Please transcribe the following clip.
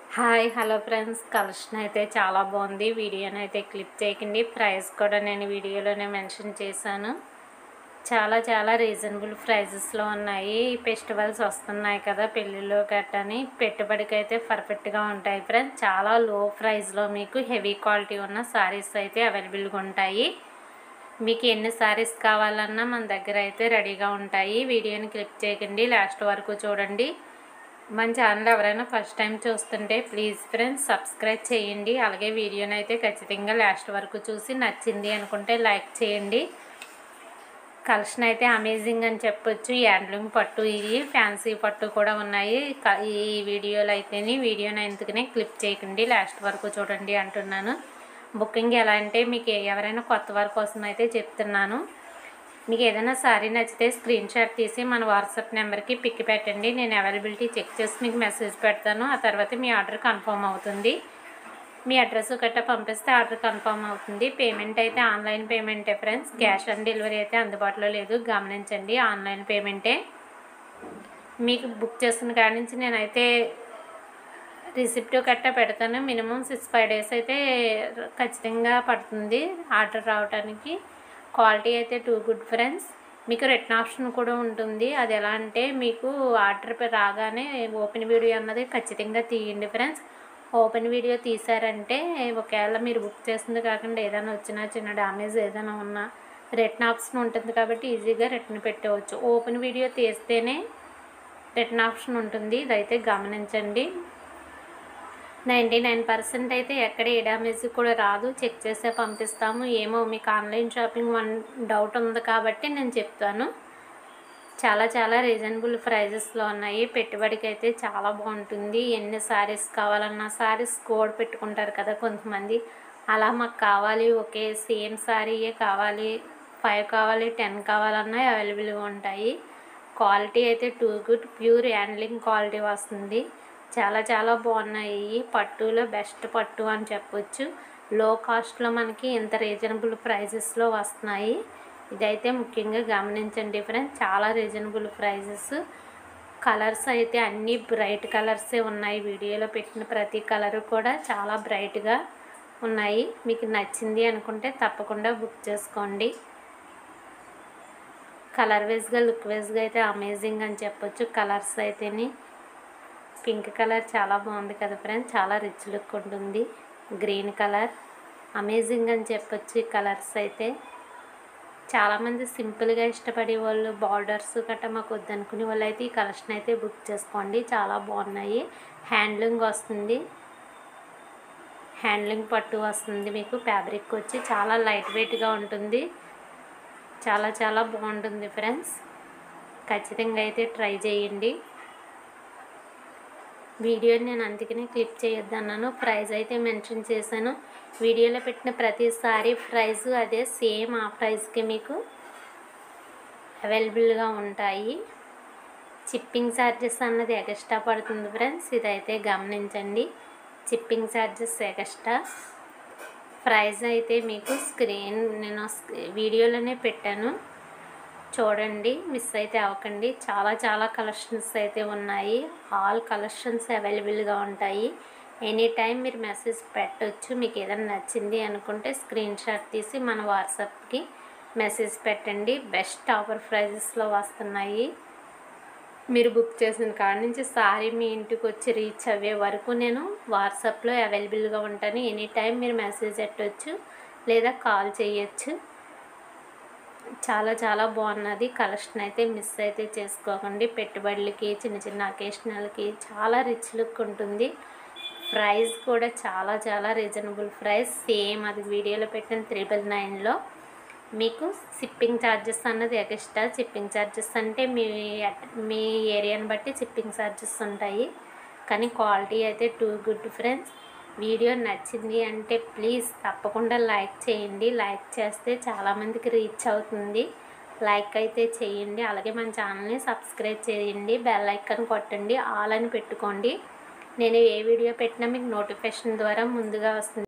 hi hello friends collection అయితే చాలా బాగుంది వీడియోని అయితే క్లిప్ చేయకండి ప్రైస్ కూడా నేను వీడియోలోనే మెన్షన్ చేశాను చాలా చాలా రీజనబుల్ ప్రైజెస్లో ఉన్నాయి ఈ ఫెస్టివల్స్ వస్తున్నాయి కదా పెళ్ళిళ్ళు గట్టని పెట్టుబడికి అయితే పర్ఫెక్ట్గా ఉంటాయి ఫ్రెండ్స్ చాలా లో ప్రైస్లో మీకు హెవీ క్వాలిటీ ఉన్న సారీస్ అయితే అవైలబుల్గా ఉంటాయి మీకు ఎన్ని సారీస్ కావాలన్నా మన దగ్గర అయితే రెడీగా ఉంటాయి వీడియోని క్లిక్ చేయకండి లాస్ట్ వరకు చూడండి మన ఛానల్ ఎవరైనా ఫస్ట్ టైం చూస్తుంటే ప్లీజ్ ఫ్రెండ్స్ సబ్స్క్రైబ్ చేయండి అలాగే వీడియోని అయితే ఖచ్చితంగా లాస్ట్ వరకు చూసి నచ్చింది అనుకుంటే లైక్ చేయండి కలెక్షన్ అయితే అమేజింగ్ అని చెప్పొచ్చు హ్యాండ్లూమ్ పట్టు ఇది ఫ్యాన్సీ పట్టు కూడా ఉన్నాయి క- ఈ వీడియోలో అయితేనే వీడియోని ఎందుకనే క్లిప్ చేయకండి లాస్ట్ వరకు చూడండి అంటున్నాను బుకింగ్ ఎలా అంటే మీకు ఎవరైనా కొత్త వారి కోసం అయితే చెప్తున్నాను మీకు ఏదైనా సారీ నచ్చితే స్క్రీన్ షాట్ తీసి మన వాట్సాప్ నెంబర్కి పిక్ పెట్టండి నేను అవైలబిలిటీ చెక్ చేసి మీకు మెసేజ్ పెడతాను ఆ తర్వాత మీ ఆర్డర్ కన్ఫర్మ్ అవుతుంది మీ అడ్రస్ గట్ట పంపిస్తే ఆర్డర్ కన్ఫర్మ్ అవుతుంది పేమెంట్ అయితే ఆన్లైన్ పేమెంటే ఫ్రెండ్స్ క్యాష్ ఆన్ డెలివరీ అయితే అందుబాటులో లేదు గమనించండి ఆన్లైన్ పేమెంటే మీకు బుక్ చేసిన కాడి నుంచి నేనైతే రిసిప్ట్ గట్ట పెడతాను మినిమం సిక్స్ ఫైవ్ డేస్ అయితే ఖచ్చితంగా పడుతుంది ఆర్డర్ రావడానికి క్వాలిటీ అయితే టూ గుడ్ ఫ్రెండ్స్ మీకు రిటర్న్ ఆప్షన్ కూడా ఉంటుంది అది ఎలా అంటే మీకు ఆర్డర్ పై రాగానే ఓపెన్ వీడియో అన్నది ఖచ్చితంగా తీయండి ఫ్రెండ్స్ ఓపెన్ వీడియో తీసారంటే ఒకవేళ మీరు బుక్ చేసింది కాకుండా ఏదైనా వచ్చినా చిన్న డ్యామేజ్ ఏదైనా ఉన్నా రిటర్న్ ఆప్షన్ ఉంటుంది కాబట్టి ఈజీగా రిటర్న్ పెట్టవచ్చు ఓపెన్ వీడియో తీస్తేనే రిటర్న్ ఆప్షన్ ఉంటుంది ఇదైతే గమనించండి నైంటీ నైన్ పర్సెంట్ అయితే ఎక్కడ ఏ డ్యామేజ్ కూడా రాదు చెక్ చేసే పంపిస్తాము ఏమో మీకు ఆన్లైన్ షాపింగ్ వన్ డౌట్ ఉంది కాబట్టి నేను చెప్తాను చాలా చాలా రీజనబుల్ ప్రైజెస్లో ఉన్నాయి పెట్టుబడికి అయితే చాలా బాగుంటుంది ఎన్ని సారీస్ కావాలన్నా సారీస్ కోడ్ పెట్టుకుంటారు కదా కొంతమంది అలా మాకు కావాలి ఒకే సేమ్ సారీయే కావాలి ఫైవ్ కావాలి టెన్ కావాలన్నా అవైలబుల్గా ఉంటాయి క్వాలిటీ అయితే too good pure handling quality వస్తుంది చాలా చాలా బాగున్నాయి పట్టులో బెస్ట్ పట్టు అని చెప్పొచ్చు లో కాస్ట్లో మనకి ఇంత రీజనబుల్ ప్రైజెస్లో వస్తున్నాయి ఇదైతే ముఖ్యంగా గమనించండి ఫ్రెండ్స్ చాలా రీజనబుల్ ప్రైజెస్ కలర్స్ అయితే అన్నీ బ్రైట్ కలర్సే ఉన్నాయి వీడియోలో పెట్టిన ప్రతి కలర్ కూడా చాలా బ్రైట్గా ఉన్నాయి మీకు నచ్చింది అనుకుంటే తప్పకుండా బుక్ చేసుకోండి కలర్ వైజ్గా లుక్ వైజ్గా అయితే అమేజింగ్ అని చెప్పొచ్చు కలర్స్ అయితేని పింక్ కలర్ చాలా బాగుంది కదా ఫ్రెండ్స్ చాలా రిచ్ లుక్ ఉంటుంది గ్రీన్ కలర్ అమేజింగ్ అని చెప్పొచ్చు ఈ కలర్స్ అయితే చాలామంది సింపుల్గా ఇష్టపడే వాళ్ళు బార్డర్స్ గట్రా మాకు వద్దనుకునే వాళ్ళు అయితే ఈ కలెక్షన్ అయితే బుక్ చేసుకోండి చాలా బాగున్నాయి హ్యాండ్లూమ్ వస్తుంది హ్యాండ్లూమ్ పట్టు వస్తుంది మీకు ఫ్యాబ్రిక్ వచ్చి చాలా లైట్ వెయిట్గా ఉంటుంది చాలా చాలా బాగుంటుంది ఫ్రెండ్స్ ఖచ్చితంగా అయితే ట్రై చేయండి వీడియోని నేను అందుకనే క్లిప్ చేయొద్దు అన్నాను ప్రైస్ అయితే మెన్షన్ చేశాను వీడియోలో పెట్టిన ప్రతిసారి ప్రైస్ అదే సేమ్ ఆ ప్రైస్కి మీకు అవైలబుల్గా ఉంటాయి చిప్పింగ్ ఛార్జెస్ అన్నది ఎక్స్ట్రా పడుతుంది ఫ్రెండ్స్ ఇదైతే గమనించండి చిప్పింగ్ ఛార్జెస్ ఎక్స్ట్రా ప్రైస్ అయితే మీకు స్క్రీన్ నేను స్క్- వీడియోలోనే పెట్టాను చూడండి మిస్ అయితే అవ్వకండి చాలా చాలా కలెక్షన్స్ అయితే ఉన్నాయి ఆల్ కలెక్షన్స్ అవైలబుల్గా ఉంటాయి ఎనీ టైం మీరు మెసేజ్ పెట్టొచ్చు మీకు ఏదైనా నచ్చింది అనుకుంటే స్క్రీన్ షాట్ తీసి మన వాట్సాప్కి మెసేజ్ పెట్టండి బెస్ట్ ఆఫర్ ప్రైజెస్లో వస్తున్నాయి మీరు బుక్ చేసిన కాడ నుంచి సారీ మీ ఇంటికి వచ్చి రీచ్ అయ్యే వరకు నేను వాట్సాప్లో అవైలబుల్గా ఉంటాను ఎనీ టైం మీరు మెసేజ్ పెట్టవచ్చు లేదా కాల్ చేయొచ్చు చాలా చాలా బాగున్నది కలెక్షన్ అయితే మిస్ అయితే చేసుకోకండి పెట్టుబడులకి చిన్న చిన్న అకేషనల్కి చాలా రిచ్ లుక్ ఉంటుంది ప్రైస్ కూడా చాలా చాలా రీజనబుల్ ప్రైస్ సేమ్ అది వీడియోలో పెట్టిన త్రిబుల్ నైన్లో మీకు షిప్పింగ్ ఛార్జెస్ అన్నది ఎక్స్ట్రా షిప్పింగ్ ఛార్జెస్ అంటే మీ మీ ఏరియాని బట్టి షిప్పింగ్ ఛార్జెస్ ఉంటాయి కానీ క్వాలిటీ అయితే టూ గుడ్ ఫ్రెండ్స్ వీడియో నచ్చింది అంటే ప్లీజ్ తప్పకుండా లైక్ చేయండి లైక్ చేస్తే చాలామందికి రీచ్ అవుతుంది లైక్ అయితే చేయండి అలాగే మన ఛానల్ని సబ్స్క్రైబ్ చేయండి బెల్ ఐకాన్ కొట్టండి ఆల్ అని పెట్టుకోండి నేను ఏ వీడియో పెట్టినా మీకు నోటిఫికేషన్ ద్వారా ముందుగా వస్తుంది